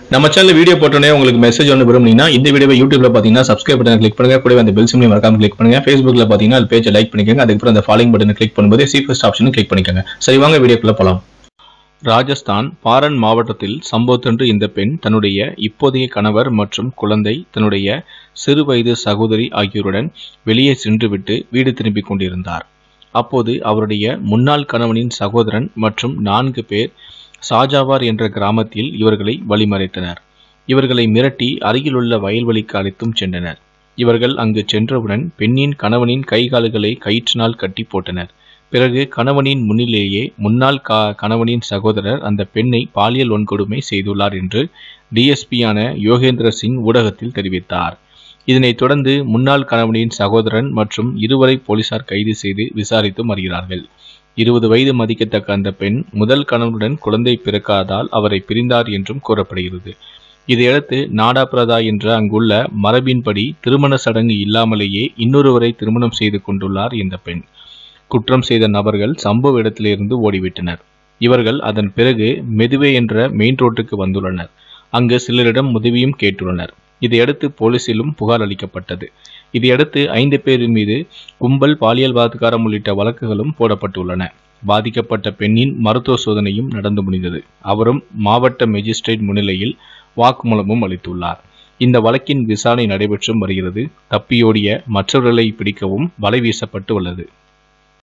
நம்ம channel video போட்டோன்னே உங்களுக்கு மெசேஜ் ஒன்று விரும்புனீங்கன்னா இந்த வீடியோவை யூடியூப்ல பார்த்தீங்கன்னா சப்ஸ்கிரைப் பட்டன் கிளிக் பண்ணுங்க கூடவே அந்த பெல் சிம்லையும் மறக்காம கிளிக் பண்ணுங்க ஃபேஸ்புக்ல பார்த்தீங்கன்னா அது பேஜை லைக் பண்ணிக்கோங்க அதுக்கப்புறம் அந்த ஃபாலோயிங் பட்டனை கிளிக் பண்ணும்போது சி ஃபர்ஸ்ட் ஆப்ஷனும் கிளிக் பண்ணிக்கோங்க சரி வாங்க வீடியோக்குள்ள போலாம் ராஜஸ்தான் பாரன் மாவட்டத்தில் சம்பவத்தன்று இந்த பெண் தன்னுடைய இப்போதைய கணவர் மற்றும் குழந்தை தன்னுடைய சிறு வயது சகோதரி ஆகியோருடன் வெளியே சென்றுவிட்டு வீடு திரும்பிக் கொண்டிருந்தார் அப்போது அவருடைய முன்னாள் கணவனின் சகோதரன் மற்றும் நான்கு பேர் ஷாஜாவார் என்ற கிராமத்தில் இவர்களை வழிமறைத்தனர் இவர்களை மிரட்டி அருகிலுள்ள வயல்வெளிக்கு அழைத்தும் சென்றனர் இவர்கள் அங்கு சென்றவுடன் பெண்ணின் கணவனின் கைகால்களை கயிற்றினால் கட்டி போட்டனர் பிறகு கணவனின் முன்னிலேயே முன்னாள் கா கணவனின் சகோதரர் அந்த பெண்ணை பாலியல் வன்கொடுமை செய்துள்ளார் என்று டிஎஸ்பியான யோகேந்திர சிங் ஊடகத்தில் தெரிவித்தார் இதனைத் தொடர்ந்து முன்னாள் கணவனின் சகோதரன் மற்றும் இருவரை போலீசார் கைது செய்து விசாரித்து வருகிறார்கள் இருபது வயது மதிக்கத்தக்க அந்த பெண் முதல் கணவனுடன் குழந்தை பிறக்காதால் அவரை பிரிந்தார் என்றும் கூறப்படுகிறது இதையடுத்து நாடாபிரதா என்ற அங்குள்ள மரபின்படி திருமண சடங்கு இல்லாமலேயே இன்னொருவரை திருமணம் செய்து கொண்டுள்ளார் இந்த பெண் குற்றம் செய்த நபர்கள் சம்பவ இடத்திலிருந்து ஓடிவிட்டனர் இவர்கள் அதன் பிறகு மெதுவே என்ற மெயின் ரோட்டுக்கு வந்துள்ளனர் அங்கு சிலரிடம் உதவியும் கேட்டுள்ளனர் இதையடுத்து போலீசிலும் புகார் அளிக்கப்பட்டது இதையடுத்து ஐந்து பேர் மீது கும்பல் பாலியல் பலாத்காரம் உள்ளிட்ட வழக்குகளும் போடப்பட்டுள்ளன பாதிக்கப்பட்ட பெண்ணின் மருத்துவ சோதனையும் நடந்து முடிந்தது அவரும் மாவட்ட மேஜிஸ்ட்ரேட் முன்னிலையில் வாக்குமூலமும் அளித்துள்ளார் இந்த வழக்கின் விசாரணை நடைபெற்றும் வருகிறது தப்பியோடிய மற்றவர்களை பிடிக்கவும் வலை வீசப்பட்டு உள்ளது